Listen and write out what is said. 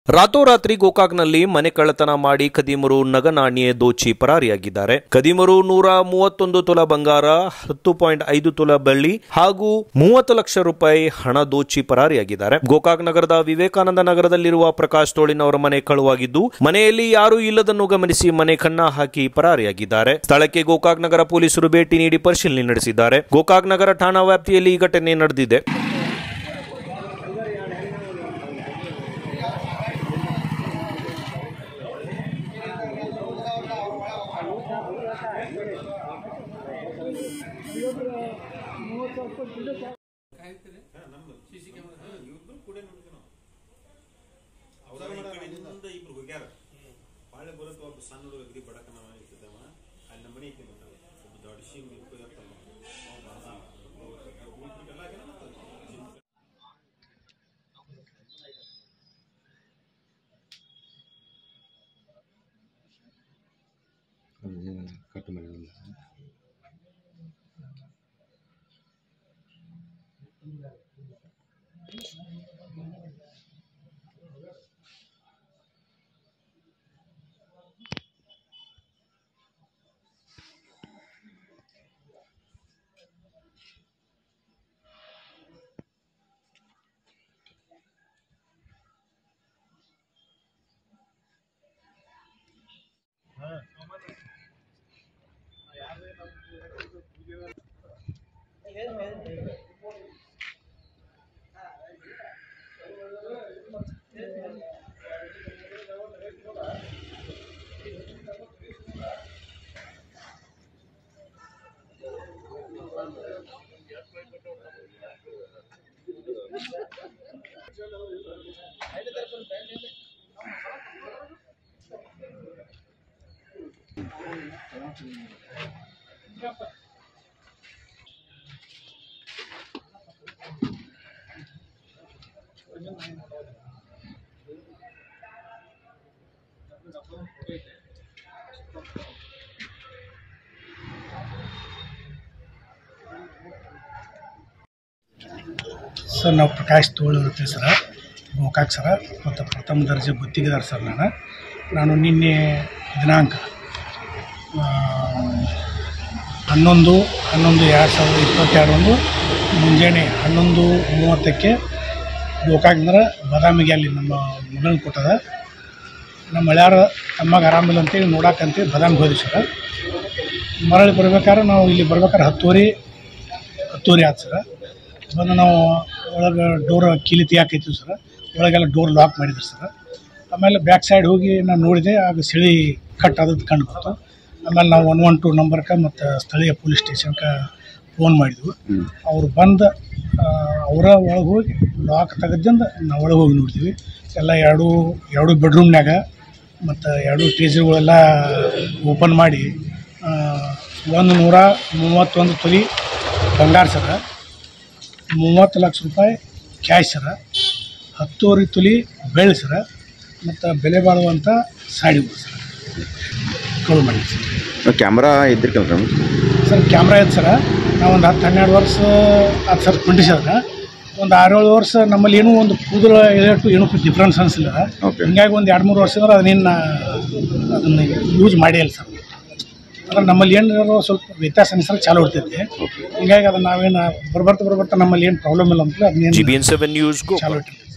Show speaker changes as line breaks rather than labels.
ರಾತೋರಾತ್ರಿ ಗೋಕಾಕ್ನಲ್ಲಿ ಮನೆ ಕಳ್ಳತನ ಮಾಡಿ ಖದೀಮರು ನಗನಾಣ್ಯೆ ದೋಚಿ ಪರಾರಿಯಾಗಿದ್ದಾರೆ ಖದೀಮರು ನೂರ ಮೂವತ್ತೊಂದು ತುಲ ಬಂಗಾರ ಹತ್ತು ಪಾಯಿಂಟ್ ಐದು ತುಲ ಬೆಳ್ಳಿ ಹಾಗೂ ಮೂವತ್ತು ಲಕ್ಷ ರೂಪಾಯಿ ಹಣ ದೋಚಿ ಪರಾರಿಯಾಗಿದ್ದಾರೆ ಗೋಕಾಕ್ ನಗರದ ವಿವೇಕಾನಂದ ನಗರದಲ್ಲಿರುವ ಪ್ರಕಾಶ್ ತೋಳಿನ್ ಅವರ ಮನೆ ಕಳುವಾಗಿದ್ದು ಮನೆಯಲ್ಲಿ ಯಾರೂ ಇಲ್ಲದನ್ನು ಗಮನಿಸಿ ಮನೆ ಕನ್ನ ಹಾಕಿ ಪರಾರಿಯಾಗಿದ್ದಾರೆ ಸ್ಥಳಕ್ಕೆ ಗೋಕಾಕ್ ನಗರ ಪೊಲೀಸರು ಭೇಟಿ ನೀಡಿ ಪರಿಶೀಲನೆ ನಡೆಸಿದ್ದಾರೆ ಗೋಕಾಕ್ ನಗರ ಠಾಣಾ ವ್ಯಾಪ್ತಿಯಲ್ಲಿ ಈ ಘಟನೆ ನಡೆದಿದೆ
ಅವ್ರ ಈ ಕಡೆಯಿಂದ ಇಬ್ರು ಹೋಗ್ಯಾರ ಬಾಳೆ ಬರುತ್ತೆ ಒಬ್ಬ ಸಣ್ಣ ಹುಡುಗ ಅಗದಿ ಬಡಕನವ ಇಟ್ಟಿದ್ದವ ಅಲ್ಲಿ ನಮ್ಮ ಮನೆ ಐತಿ ಮತ್ತೆ ಒಬ್ಬ ದೊಡ್ಡ ಶಿಂಗ್ ಇರ್ತಾವ
ಕಟ್ ಮಾಡಿರಲ್ಲ
ಸರ್ ನಾವು ಪ್ರಕಾಶ್ ತೋಳ್ ಇರುತ್ತೆ ಸರ ಗೋಕಾಕ್ ಸರ ಮತ್ತು ಪ್ರಥಮ ದರ್ಜೆ ಗುತ್ತಿಗೆದಾರ ಸರ್ ನಾನು ನಾನು ನಿನ್ನೆ ದಿನಾಂಕ ಆ, ಹನ್ನೊಂದು ಹನ್ನೊಂದು ಎರಡು ಸಾವಿರದ ಇಪ್ಪತ್ತೆರಡರಂದು ಮುಂಜಾನೆ ಹನ್ನೊಂದು ಮೂವತ್ತಕ್ಕೆ ಗೋಕಾಕ್ನಂದ್ರೆ ಬಾದಾಮಿಗೆ ಅಲ್ಲಿ ನಮ್ಮ ಮಗನ ಕೊಟ್ಟದ ನಮ್ಮ ಮಳ್ಯಾರ ತಮ್ಮಗೆ ಆರಾಮಿಲ್ಲ ಅಂತೇಳಿ ನೋಡಕ್ಕಂತೇಳಿ ಬಾದಾಮಿಗೆ ಹೋದ್ವಿ ಸರ್ ಮರಳಿ ಬರ್ಬೇಕಾದ್ರೆ ನಾವು ಇಲ್ಲಿ ಬರ್ಬೇಕಾದ್ರೆ ಹತ್ತುವರೆ ಹತ್ತುವರೆ ಆಯ್ತು ಸರ್ ಬಂದು ನಾವು ಒಳಗೆ ಡೋರ್ ಕೀಲಿ ತೆಗಿಯಾಕೈತಿವಿ ಸರ್ ಒಳಗೆಲ್ಲ ಡೋರ್ ಲಾಕ್ ಮಾಡಿದ್ರು ಸರ್ ಆಮೇಲೆ ಬ್ಯಾಕ್ ಸೈಡ್ ಹೋಗಿ ನಾನು ನೋಡಿದೆ ಆಗ ಸಿಳಿ ಕಟ್ ಆದದ್ದು ಕಂಡು ಬಂತು ಆಮೇಲೆ ನಾವು ಒನ್ ಒನ್ ಟು ನಂಬರ್ಗೆ ಮತ್ತು ಸ್ಥಳೀಯ ಪೊಲೀಸ್ ಸ್ಟೇಷನ್ಗೆ ಫೋನ್ ಮಾಡಿದ್ವಿ ಅವ್ರು ಬಂದು ಅವರ ಒಳಗೆ ಹೋಗಿ ಲಾಕ್ ತೆಗೆದಿಂದ ನಾವು ಒಳಗೆ ಹೋಗಿ ನೋಡ್ತೀವಿ ಎಲ್ಲ ಎರಡು ಎರಡು ಬೆಡ್ರೂಮ್ನಾಗ ಮತ್ತು ಎರಡು ಟೇಜರ್ಗಳೆಲ್ಲ ಓಪನ್ ಮಾಡಿ ಆ, ಒಂದು ನೂರ ಮೂವತ್ತೊಂದು ತೊಲಿ ಬಂಗಾರ ಸರ ಮೂವತ್ತು ಲಕ್ಷ ರೂಪಾಯಿ ಕ್ಯಾಶ್ ಸರ ಹತ್ತುವರೆ ತೊಲಿ ಬೆಳ್ಳಿ ಸರ ಮತ್ತು ಬೆಲೆ ಬಾಳುವಂಥ ಸಾಡಿಗಳು ಸರ್ ಕಳು ಮಾಡಿ ಸರ್
ಕ್ಯಾಮ್ರಾ ಇದ್ದಿರ್ಕಲ್ರಿ
ಸರ್ ಕ್ಯಾಮ್ರಾ ಐತೆ ಸರ ನಾವು ಒಂದು ಹತ್ತು ಹನ್ನೆರಡು ವರ್ಷ ಅದು ಸರ್ ಕೊಂಡಿಸಿದ್ರೆ ಒಂದು ಆರೇಳು ವರ್ಷ ನಮ್ಮಲ್ಲಿ ಏನೂ ಒಂದು ಕೂದಲು ಇಳೆಟ್ಟು ಏನೂ ಡಿಫ್ರೆನ್ಸ್ ಅನಿಸಿಲ್ಲ
Okay.
ಹಿಂಗಾಗಿ ಒಂದು ಎರಡು ಮೂರು ವರ್ಷದಿಂದ ಅದನ್ನೇನು ಅದನ್ನು ಯೂಸ್ ಮಾಡಿಲ್ಲ ಸರ್ ಅಂದ್ರೆ ನಮ್ಮಲ್ಲಿ ಏನು ಸ್ವಲ್ಪ ವ್ಯತ್ಯಾಸ ಅನಿಸಿದ್ರೆ ಚಾಲು ಇರ್ತೈತಿ ಹಿಂಗಾಗಿ ಅದನ್ನು ನಾವೇನು ಬರ್ಬರ್ತಾ ಬರ್ಬರ್ತಾ ನಮ್ಮಲ್ಲಿ ಏನು ಪ್ರಾಬ್ಲಮ್ ಇಲ್ಲ ಅಂತ ಅದನ್ನೇನು
ಜಿಬಿಎನ್ ಸೆವೆನ್ ನ್ಯೂಸ್
ಚಾಲು ಇಟ್ಟಿರ್ತೀವಿ